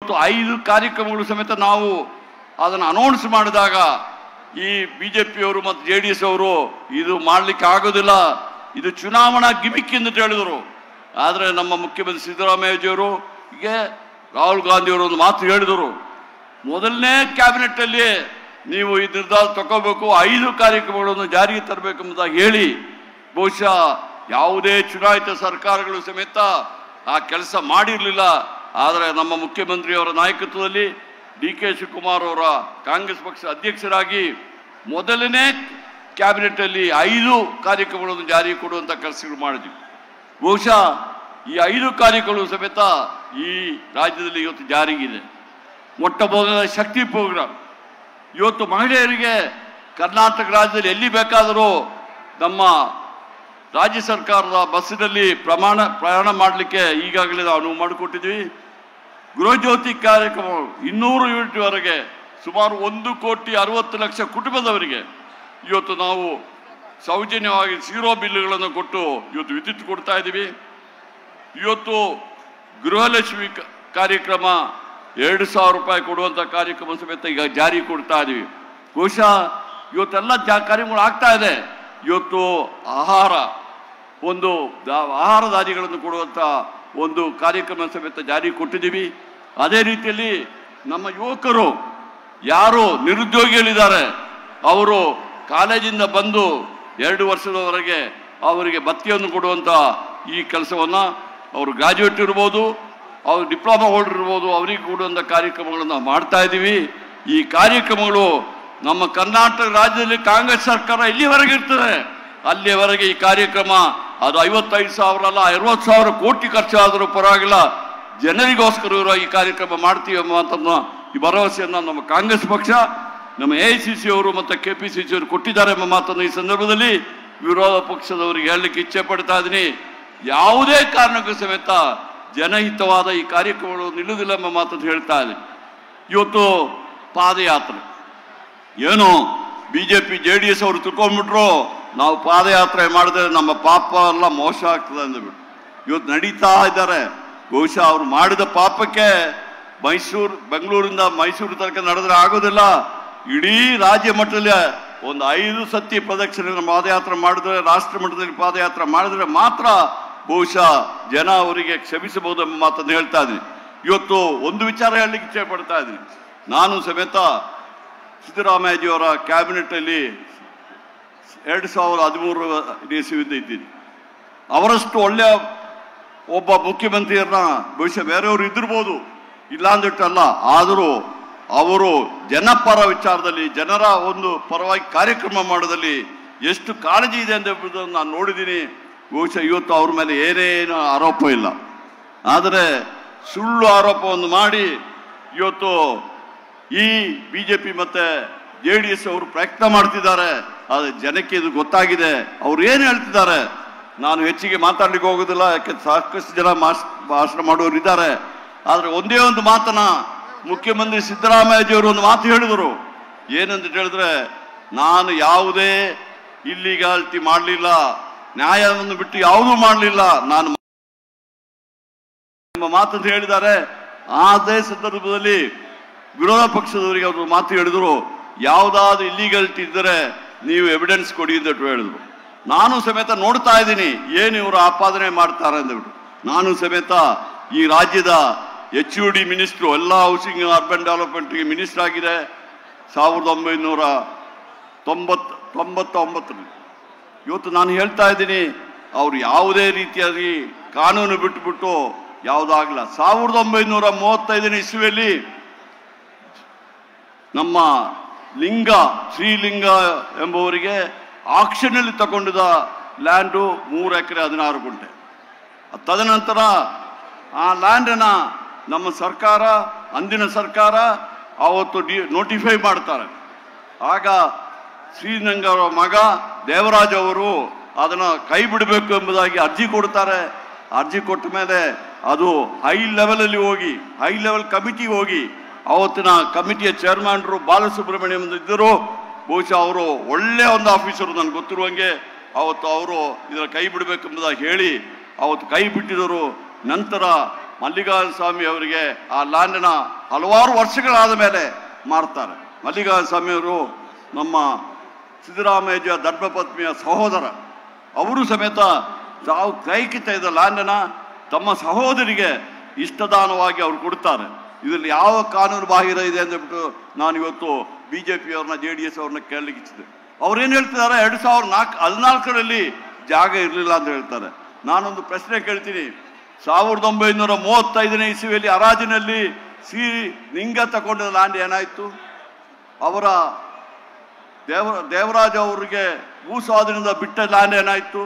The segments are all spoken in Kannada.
ಇವತ್ತು ಐದು ಕಾರ್ಯಕ್ರಮಗಳು ಸಮೇತ ನಾವು ಅದನ್ನು ಅನೌನ್ಸ್ ಮಾಡಿದಾಗ ಈ ಬಿಜೆಪಿಯವರು ಮತ್ತು ಜೆ ಡಿ ಎಸ್ ಅವರು ಇದು ಮಾಡಲಿಕ್ಕೆ ಆಗೋದಿಲ್ಲ ಇದು ಚುನಾವಣಾ ಗಿಮಿಕ್ ಎಂದು ಹೇಳಿದರು ಆದರೆ ನಮ್ಮ ಮುಖ್ಯಮಂತ್ರಿ ಸಿದ್ದರಾಮಯ್ಯಜಿಯವರು ಹೀಗೆ ರಾಹುಲ್ ಗಾಂಧಿಯವರು ಒಂದು ಮಾತು ಹೇಳಿದರು ಮೊದಲನೇ ಕ್ಯಾಬಿನೆಟ್ ಅಲ್ಲಿ ನೀವು ಈ ನಿರ್ಧಾರ ತಗೋಬೇಕು ಐದು ಕಾರ್ಯಕ್ರಮಗಳನ್ನು ಜಾರಿಗೆ ತರಬೇಕೆಂಬುದಾಗಿ ಹೇಳಿ ಬಹುಶಃ ಯಾವುದೇ ಚುನಾಯಿತ ಸರ್ಕಾರಗಳು ಸಮೇತ ಆ ಕೆಲಸ ಮಾಡಿರಲಿಲ್ಲ ಆದರೆ ನಮ್ಮ ಮುಖ್ಯಮಂತ್ರಿಯವರ ನಾಯಕತ್ವದಲ್ಲಿ ಡಿ ಕೆ ಶಿವಕುಮಾರ್ ಅವರ ಕಾಂಗ್ರೆಸ್ ಪಕ್ಷ ಅಧ್ಯಕ್ಷರಾಗಿ ಮೊದಲನೇ ಕ್ಯಾಬಿನೆಟ್ ಅಲ್ಲಿ ಐದು ಕಾರ್ಯಕ್ರಮಗಳನ್ನು ಜಾರಿಗೆ ಕೊಡುವಂತ ಕೆಲಸಗಳು ಮಾಡಿದ್ವಿ ಬಹುಶಃ ಈ ಐದು ಕಾರ್ಯಕ್ರಮಗಳು ಸಮೇತ ಈ ರಾಜ್ಯದಲ್ಲಿ ಇವತ್ತು ಜಾರಿಗಿದೆ ಮೊಟ್ಟ ಮೊದಲ ಶಕ್ತಿ ಪ್ರೋಗ್ರಾಮ್ ಇವತ್ತು ಮಹಿಳೆಯರಿಗೆ ಕರ್ನಾಟಕ ರಾಜ್ಯದಲ್ಲಿ ಎಲ್ಲಿ ಬೇಕಾದರೂ ನಮ್ಮ ರಾಜ್ಯ ಸರ್ಕಾರದ ಬಸ್ಸಿನಲ್ಲಿ ಪ್ರಮಾಣ ಪ್ರಯಾಣ ಮಾಡಲಿಕ್ಕೆ ಈಗಾಗಲೇ ನಾವು ಅನುವು ಮಾಡಿಕೊಟ್ಟಿದ್ವಿ ಗೃಹಜ್ಯೋತಿ ಕಾರ್ಯಕ್ರಮ ಇನ್ನೂರು ಯೂನಿಟ್ವರೆಗೆ ಸುಮಾರು ಒಂದು ಕೋಟಿ ಅರವತ್ತು ಲಕ್ಷ ಕುಟುಂಬದವರಿಗೆ ಇವತ್ತು ನಾವು ಸೌಜನ್ಯವಾಗಿ ಸೀರೋ ಬಿಲ್లుಗಳನ್ನು ಕೊಟ್ಟು ಇವತ್ತು ವಿದ್ಯುತ್ ಕೊಡ್ತಾ ಇದ್ದೀವಿ ಇವತ್ತು ಗೃಹಲಕ್ಷ್ಮಿ ಕ- ಕಾರ್ಯಕ್ರಮ ಎರಡು ಸಾವಿರ ರೂಪಾಯಿ ಕೊಡುವಂಥ ಕಾರ್ಯಕ್ರಮ ಸಮೇತ ಈಗ ಜಾರಿ ಕೊಡ್ತಾ ಇದೀವಿ ಬಹುಶಃ ಇವತ್ತೆಲ್ಲ ಜಾ ಕಾರ್ಯಕ್ರಮಗಳು ಆಗ್ತಾ ಇದೆ ಇವತ್ತು ಆಹಾರ ಒಂದು ದಾ- ಆಹಾರ ಧಾನ್ಯಗಳನ್ನು ಕೊಡುವಂಥ ಒಂದು ಕಾರ್ಯಕ್ರಮ ಸಮೇತ ಜಾರಿ ಕೊಟ್ಟಿದ್ದೀವಿ ಅದೇ ರೀತಿಯಲ್ಲಿ ನಮ್ಮ ಯುವಕರು ಯಾರು ನಿರುದ್ಯೋಗಿಗಳಿದ್ದಾರೆ ಅವರು ಕಾಲೇಜಿಂದ ಬಂದು ಎರಡು ವರ್ಷದವರೆಗೆ ಅವರಿಗೆ ಭತ್ಯೆಯನ್ನು ಕೊಡುವಂಥ ಈ ಕೆಲಸವನ್ನು ಅವರು ಗ್ರಾಜ್ಯುಯೇಟ್ ಇರ್ಬೋದು ಅವ್ರು ಡಿಪ್ಲೊಮಾ ಹೋಲ್ಡರ್ ಇರ್ಬೋದು ಅವರಿಗೆ ಕೊಡುವಂಥ ಕಾರ್ಯಕ್ರಮಗಳನ್ನು ನಾವು ಮಾಡ್ತಾ ಇದ್ದೀವಿ ಈ ಕಾರ್ಯಕ್ರಮಗಳು ನಮ್ಮ ಕರ್ನಾಟಕ ರಾಜ್ಯದಲ್ಲಿ ಕಾಂಗ್ರೆಸ್ ಸರ್ಕಾರ ಎಲ್ಲಿವರೆಗೆ ಇರ್ತದೆ ಅಲ್ಲಿಯವರೆಗೆ ಈ ಕಾರ್ಯಕ್ರಮ ಅದು ಐವತ್ತೈದು ಸಾವಿರ ಅಲ್ಲ ಅರವತ್ತು ಸಾವಿರ ಕೋಟಿ ಖರ್ಚಾದರೂ ಪರವಾಗಿಲ್ಲ ಜನರಿಗೋಸ್ಕರ ಇರೋ ಈ ಕಾರ್ಯಕ್ರಮ ಮಾಡ್ತೀವಿ ಎಂಬ ಮಾತನ್ನ ಈ ಭರವಸೆಯನ್ನು ನಮ್ಮ ಕಾಂಗ್ರೆಸ್ ಪಕ್ಷ ನಮ್ಮ ಎ ಸಿ ಸಿ ಅವರು ಮತ್ತು ಕೆ ಪಿ ಸಿ ಸಿ ಅವರು ಕೊಟ್ಟಿದ್ದಾರೆ ಎಂಬ ಮಾತನ್ನು ಈ ಸಂದರ್ಭದಲ್ಲಿ ವಿರೋಧ ಪಕ್ಷದವರಿಗೆ ಹೇಳಲಿಕ್ಕೆ ಇಚ್ಛೆ ಪಡ್ತಾ ಇದ್ದೀನಿ ಯಾವುದೇ ಕಾರಣಕ್ಕೂ ಸಮೇತ ಜನಹಿತವಾದ ಈ ಕಾರ್ಯಕ್ರಮಗಳು ನಿಲ್ಲುವುದಿಲ್ಲ ಎಂಬ ಮಾತನ್ನು ಹೇಳ್ತಾ ಇದ್ದೀನಿ ಇವತ್ತು ಪಾದಯಾತ್ರೆ ಏನು ಬಿಜೆಪಿ ಜೆ ಡಿ ಎಸ್ ಅವರು ತಿಳ್ಕೊಂಡ್ಬಿಟ್ರು ನಾವು ಪಾದಯಾತ್ರೆ ಮಾಡಿದ್ರೆ ನಮ್ಮ ಪಾಪ ಎಲ್ಲ ಮೋಸ ಆಗ್ತದೆ ಅಂದ್ಬಿಟ್ಟು ಇವತ್ತು ನಡೀತಾ ಇದ್ದಾರೆ ಬಹುಶಃ ಅವ್ರು ಮಾಡಿದ ಪಾಪಕ್ಕೆ ಮೈಸೂರು ಬೆಂಗಳೂರಿಂದ ಮೈಸೂರು ತನಕ ನಡೆದ್ರೆ ಆಗೋದಿಲ್ಲ ಇಡೀ ರಾಜ್ಯ ಮಟ್ಟದಲ್ಲಿ ಒಂದು ಐದು ಸತಿ ಪ್ರದಕ್ಷಿಣೆ ಪಾದಯಾತ್ರೆ ಮಾಡಿದ್ರೆ ರಾಷ್ಟ್ರ ಮಟ್ಟದಲ್ಲಿ ಪಾದಯಾತ್ರೆ ಮಾಡಿದ್ರೆ ಮಾತ್ರ ಬಹುಶಃ ಜನ ಅವರಿಗೆ ಕ್ಷಮಿಸಬಹುದು ಎಂಬ ಮಾತನ್ನು ಹೇಳ್ತಾ ಇದ್ದೀನಿ ಇವತ್ತು ಒಂದು ವಿಚಾರ ಹೇಳಲಿಕ್ಕೆ ಇಚ್ಛೆ ಪಡ್ತಾ ಇದ್ದೀನಿ ನಾನು ಸಮೇತ ಸಿದ್ದರಾಮಯ್ಯಜಿಯವರ ಕ್ಯಾಬಿನೆಟ್ ಅಲ್ಲಿ ಎರಡು ಸಾವಿರದ ಹದಿಮೂರು ಇಸ್ವಿಯಿಂದ ಇದ್ದೀನಿ ಅವರಷ್ಟು ಒಳ್ಳೆಯ ಒಬ್ಬ ಮುಖ್ಯಮಂತ್ರಿಯರನ್ನ ಬಹುಶಃ ಬೇರೆಯವರು ಇದ್ದಿರ್ಬೋದು ಇಲ್ಲ ಅಂದಿಟ್ಟಲ್ಲ ಆದರೂ ಅವರು ಜನಪರ ವಿಚಾರದಲ್ಲಿ ಜನರ ಒಂದು ಪರವಾಗಿ ಕಾರ್ಯಕ್ರಮ ಮಾಡೋದಲ್ಲಿ ಎಷ್ಟು ಕಾಳಜಿ ಇದೆ ಅಂತ ಎಂಬುದನ್ನು ನಾನು ನೋಡಿದ್ದೀನಿ ಬಹುಶಃ ಇವತ್ತು ಅವ್ರ ಮೇಲೆ ಏನೇನು ಆರೋಪ ಇಲ್ಲ ಆದರೆ ಸುಳ್ಳು ಆರೋಪವನ್ನು ಮಾಡಿ ಇವತ್ತು ಈ ಬಿಜೆಪಿ ಮತ್ತೆ ಜೆ ಡಿ ಎಸ್ ಅವರು ಪ್ರಯತ್ನ ಮಾಡ್ತಿದ್ದಾರೆ ಆದರೆ ಜನಕ್ಕೆ ಇದು ಗೊತ್ತಾಗಿದೆ ಅವ್ರು ಏನು ಹೇಳ್ತಿದ್ದಾರೆ ನಾನು ಹೆಚ್ಚಿಗೆ ಮಾತಾಡ್ಲಿಕ್ಕೆ ಹೋಗೋದಿಲ್ಲ ಯಾಕೆ ಸಾಕಷ್ಟು ಜನ ಮಾಸ್ ಭಾಷಣ ಮಾಡೋರು ಇದ್ದಾರೆ ಆದರೆ ಒಂದೇ ಒಂದು ಮಾತನ್ನ ಮುಖ್ಯಮಂತ್ರಿ ಸಿದ್ದರಾಮಯ್ಯಜಿಯವರು ಒಂದು ಮಾತು ಹೇಳಿದರು ಏನಂತ ಹೇಳಿದ್ರೆ ನಾನು ಯಾವುದೇ ಇಲ್ಲಿಗಾಲ್ಟಿ ಮಾಡಲಿಲ್ಲ ನ್ಯಾಯವನ್ನು ಬಿಟ್ಟು ಯಾವುದೂ ಮಾಡಲಿಲ್ಲ ನಾನು ಎಂಬ ಮಾತನ್ನು ಹೇಳಿದ್ದಾರೆ ಅದೇ ಸಂದರ್ಭದಲ್ಲಿ ವಿರೋಧ ಪಕ್ಷದವರಿಗೆ ಅವರು ಮಾತು ಹೇಳಿದರು ಯಾವುದಾದ್ರು ಇಲ್ಲಿಗಲ್ಟಿ ಇದ್ದರೆ ನೀವು ಎವಿಡೆನ್ಸ್ ಕೊಡಿ ಅಂತ ಹೇಳಿದ್ರು ನಾನು ಸಮೇತ ನೋಡ್ತಾ ಇದ್ದೀನಿ ಏನು ಇವರು ಆಪಾದನೆ ಮಾಡ್ತಾರೆ ಅಂದ್ಬಿಟ್ಟು ನಾನು ಸಮೇತ ಈ ರಾಜ್ಯದ ಎಚ್ ಯು ಡಿ ಮಿನಿಸ್ಟ್ರು ಎಲ್ಲ ಹೌಸಿಂಗ್ ಅರ್ಬನ್ ಡೆವಲಪ್ಮೆಂಟ್ಗೆ ಮಿನಿಸ್ಟರ್ ಆಗಿದೆ ಸಾವಿರದ ಒಂಬೈನೂರ ತೊಂಬತ್ ತೊಂಬತ್ತೊಂಬತ್ತರಲ್ಲಿ ಇವತ್ತು ನಾನು ಹೇಳ್ತಾ ಇದ್ದೀನಿ ಅವ್ರು ಯಾವುದೇ ರೀತಿಯಾಗಿ ಕಾನೂನು ಬಿಟ್ಟುಬಿಟ್ಟು ಯಾವುದಾಗಲ್ಲ ಸಾವಿರದ ಒಂಬೈನೂರ ಮೂವತ್ತೈದನೇ ಇಸ್ವಿಯಲ್ಲಿ ನಮ್ಮ ಲಿಂಗ ಶ್ರೀಲಿಂಗ ಎಂಬುವರಿಗೆ ಆಕ್ಷನಲ್ಲಿ ತಗೊಂಡಿದ್ದ ಲ್ಯಾಂಡು ಮೂರು ಎಕರೆ ಹದಿನಾರು ಗುಂಟೆ ತದನಂತರ ಆ ಲ್ಯಾಂಡನ್ನ ನಮ್ಮ ಸರ್ಕಾರ ಅಂದಿನ ಸರ್ಕಾರ ಅವತ್ತು ಡಿ ನೋಟಿಫೈ ಮಾಡ್ತಾರೆ ಆಗ ಶ್ರೀರಂಗ ಅವರ ಮಗ ದೇವರಾಜ್ ಅವರು ಅದನ್ನು ಕೈ ಬಿಡಬೇಕು ಎಂಬುದಾಗಿ ಅರ್ಜಿ ಕೊಡ್ತಾರೆ ಅರ್ಜಿ ಕೊಟ್ಟ ಮೇಲೆ ಅದು ಹೈ ಲೆವೆಲಲ್ಲಿ ಹೋಗಿ ಹೈ ಲೆವೆಲ್ ಕಮಿಟಿ ಹೋಗಿ ಅವತ್ತಿನ ಕಮಿಟಿಯ ಚೇರ್ಮನ್ರು ಬಾಲಸುಬ್ರಹ್ಮಣ್ಯಂ ಇದ್ದರು ಬಹುಶಃ ಅವರು ಒಳ್ಳೆ ಒಂದು ಆಫೀಸರು ನನಗೆ ಗೊತ್ತಿರುವಂಗೆ ಅವತ್ತು ಅವರು ಇದರ ಕೈ ಬಿಡಬೇಕೆಂಬುದಾಗಿ ಹೇಳಿ ಅವತ್ತು ಕೈ ಬಿಟ್ಟಿದರು ನಂತರ ಮಲ್ಲಿಕಾರ್ಜುನ ಸ್ವಾಮಿ ಅವರಿಗೆ ಆ ಲ್ಯಾಂಡನ್ನ ಹಲವಾರು ವರ್ಷಗಳಾದ ಮೇಲೆ ಮಾರ್ತಾರೆ ಮಲ್ಲಿಕಾರ್ಜುನ ಸ್ವಾಮಿಯವರು ನಮ್ಮ ಸಿದ್ದರಾಮಯ್ಯ ಧರ್ಮಪತ್ನಿಯ ಸಹೋದರ ಅವರು ಸಮೇತ ತಾವು ಕೈಕಿತ್ತ ಇದ್ದ ಲ್ಯಾಂಡನ್ನ ತಮ್ಮ ಸಹೋದರಿಗೆ ಇಷ್ಟದಾನವಾಗಿ ಅವರು ಕೊಡ್ತಾರೆ ಇದರಲ್ಲಿ ಯಾವ ಕಾನೂನು ಬಾಹಿರ ಇದೆ ಅಂದ್ಬಿಟ್ಟು ನಾನು ಇವತ್ತು ಬಿ ಜೆ ಪಿಯವ್ರನ್ನ ಜೆ ಡಿ ಎಸ್ ಅವ್ರನ್ನ ಕೇಳಲಿಕ್ಕೆ ಇಚ್ಛಿದೆ ಅವ್ರೇನು ಹೇಳ್ತಿದ್ದಾರೆ ಎರಡು ಸಾವಿರದ ನಾಲ್ಕು ಹದಿನಾಲ್ಕರಲ್ಲಿ ಜಾಗ ಇರಲಿಲ್ಲ ಅಂತ ಹೇಳ್ತಾರೆ ನಾನೊಂದು ಪ್ರಶ್ನೆ ಕೇಳ್ತೀನಿ ಸಾವಿರದ ಒಂಬೈನೂರ ಮೂವತ್ತೈದನೇ ಇಸುವಿಯಲ್ಲಿ ಹರಾಜಿನಲ್ಲಿ ಸಿ ನಿಂಗ ತಗೊಂಡ ಲ್ಯಾಂಡ್ ಏನಾಯ್ತು ಅವರ ದೇವ ದೇವರಾಜ ಅವರಿಗೆ ಭೂ ಸ್ವಾಧೀನದ ಬಿಟ್ಟ ಲ್ಯಾಂಡ್ ಏನಾಯ್ತು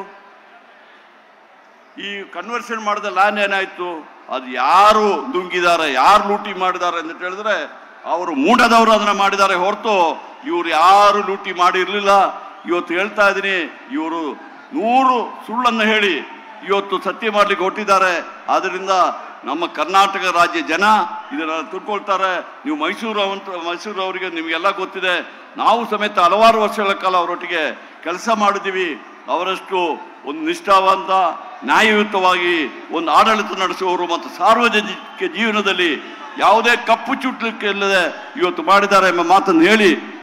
ಈ ಕನ್ವರ್ಷನ್ ಮಾಡಿದ ಲ್ಯಾಂಡ್ ಏನಾಯ್ತು ಅದು ಯಾರು ದುಂಗಿದ್ದಾರೆ ಯಾರು ಲೂಟಿ ಮಾಡಿದ್ದಾರೆ ಅಂತ ಹೇಳಿದ್ರೆ ಅವರು ಮೂಢದವರು ಅದನ್ನ ಮಾಡಿದ್ದಾರೆ ಹೊರತು ಇವರು ಯಾರು ಲೂಟಿ ಮಾಡಿರ್ಲಿಲ್ಲ ಇವತ್ತು ಹೇಳ್ತಾ ಇದ್ದೀನಿ ಇವರು ನೂರು ಸುಳ್ಳನ್ನು ಹೇಳಿ ಇವತ್ತು ಸತ್ಯ ಮಾಡ್ಲಿಕ್ಕೆ ಹೊಟ್ಟಿದ್ದಾರೆ ಆದ್ರಿಂದ ನಮ್ಮ ಕರ್ನಾಟಕ ರಾಜ್ಯ ಜನ ಇದನ್ನ ತಿಳ್ಕೊಳ್ತಾರೆ ನೀವು ಮೈಸೂರು ಅಂತ ಮೈಸೂರು ಅವರಿಗೆ ನಿಮಗೆಲ್ಲ ಗೊತ್ತಿದೆ ನಾವು ಸಮೇತ ಹಲವಾರು ವರ್ಷಗಳ ಕಾಲ ಅವರೊಟ್ಟಿಗೆ ಕೆಲಸ ಮಾಡಿದ್ದೀವಿ ಅವರಷ್ಟು ಒಂದು ನಿಷ್ಠಾವಂತ ನ್ಯಾಯಯುತವಾಗಿ ಒಂದು ಆಡಳಿತ ನಡೆಸುವವರು ಮತ್ತು ಸಾರ್ವಜನಿಕ ಜೀವನದಲ್ಲಿ ಯಾವುದೇ ಕಪ್ಪು ಚುಟ್ಲಿಕ್ಕೆ ಇಲ್ಲದೆ ಇವತ್ತು ಮಾಡಿದ್ದಾರೆ ಎಂಬ ಮಾತನ್ನು ಹೇಳಿ